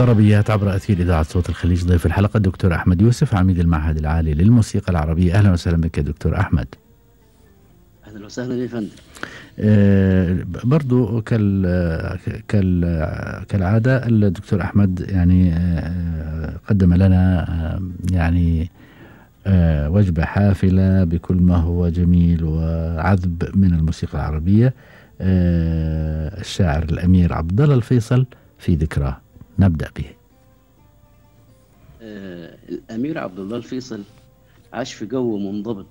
طربيات عبر أثير إذاعة صوت الخليج ضيف الحلقة الدكتور أحمد يوسف عميد المعهد العالي للموسيقى العربية أهلا وسهلا بك دكتور أحمد اهلا وسهلا يا فندم آه، برضو كال كال كالعادة الدكتور أحمد يعني آه، قدم لنا آه، يعني آه، وجبة حافلة بكل ما هو جميل وعذب من الموسيقى العربية آه، الشاعر الأمير عبد الله الفيصل في ذكراه نبدأ به آه الامير عبد الله الفيصل عاش في جو منضبط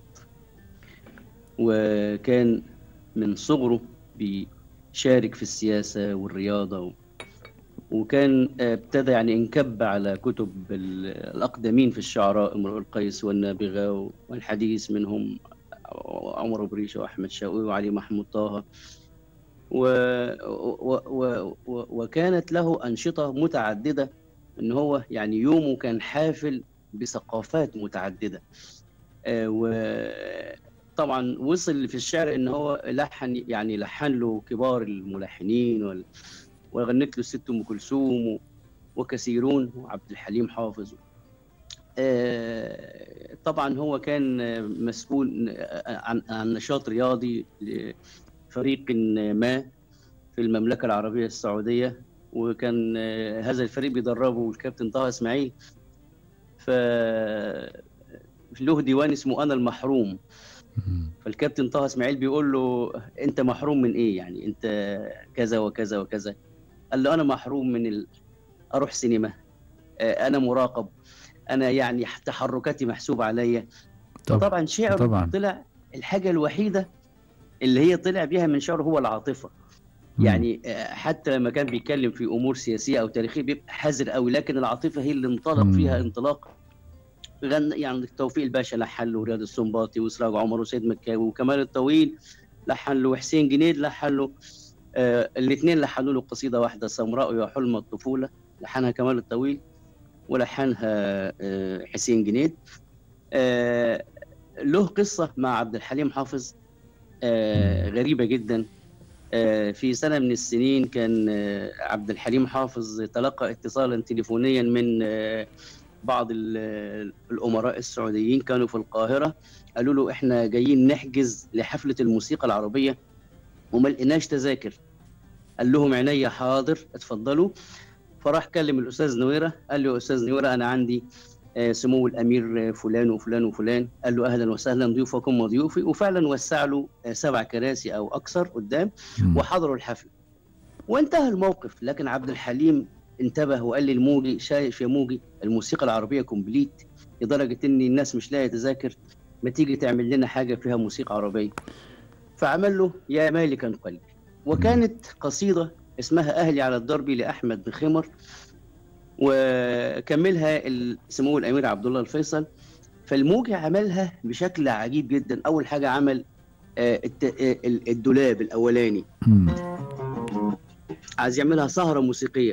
وكان من صغره بيشارك في السياسة والرياضة و... وكان آه، ابتدى يعني انكب على كتب ال- الأقدمين في الشعراء امرؤ القيس والنابغة والحديث منهم عمر بريشة وأحمد شوقي وعلي محمود طه و... و... و... و... وكانت له أنشطة متعددة إن هو يعني يومه كان حافل بثقافات متعددة آه، وطبعا وصل في الشعر إن هو لحن يعني لحن له كبار الملحنين وال... وغنت له الست ام كلثوم و- وكثيرون وعبد الحليم حافظ آه، طبعا هو كان آه، مسؤول آه، عن عن نشاط رياضي لفريق ما في المملكه العربيه السعوديه وكان آه، هذا الفريق بيدربه الكابتن طه اسماعيل ف له ديوان اسمه انا المحروم فالكابتن طه اسماعيل بيقول له انت محروم من ايه يعني انت كذا وكذا وكذا قال له انا محروم من ال... اروح سينما آه، انا مراقب انا يعني تحركاتي محسوبه عليا طبعا شعره طبعا. طلع الحاجه الوحيده اللي هي طلع بيها من شعره هو العاطفه يعني آه، حتى لما كان بيتكلم في امور سياسيه او تاريخيه بيبقى حذر قوي لكن العاطفه هي اللي انطلق مم. فيها انطلاق غن يعني توفيق الباشا لحن له رياض السنباطي وسراج عمر وسيد مكاوي وكمال الطويل لحن له حسين جنيد لحن له آه الاثنين لحنوا له قصيده واحده سمراء يا حلم الطفوله لحنها كمال الطويل ولحنها آه حسين جنيد آه له قصه مع عبد الحليم حافظ آه غريبه جدا آه، في سنة من السنين كان آه، عبد الحليم حافظ تلقى اتصالا تليفونيا من آه، بعض ال- الأمراء السعوديين كانوا في القاهرة قالوا له احنا جايين نحجز لحفلة الموسيقى العربية وما لقيناش تذاكر قال لهم عينيا حاضر اتفضلوا فراح كلم الأستاذ نويرة قال له يا أستاذ نويرة أنا عندي آه، سمو الأمير آه، فلان وفلان وفلان قال له أهلا وسهلا ضيوفكم وضيوفي وفعلا وسع له آه، سبع كراسي أو أكثر قدام مم. وحضروا الحفل وانتهى الموقف لكن عبد الحليم انتبه وقال للموجي شايف يا موجي الموسيقى العربيه كومبليت لدرجه ان الناس مش لاقيه تذاكر ما تيجي تعمل لنا حاجه فيها موسيقى عربيه فعمل له يا مالكا قلبي وكانت قصيده اسمها اهلي على الضرب لاحمد بن خمر وكملها ال- سمو الامير عبد الله الفيصل فالموجي عملها بشكل عجيب جدا اول حاجه عمل آه، الت- آه، ال- الدولاب الاولاني مم. عايز يعملها سهرة موسيقية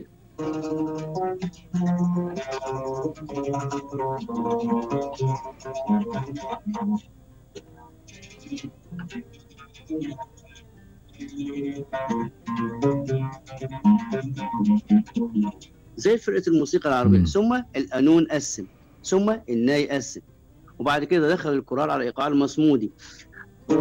زي فرقة الموسيقى العربية مم. ثم القانون قسم ثم الناي قسم وبعد كده دخل الكورال على ايقاع المصمودي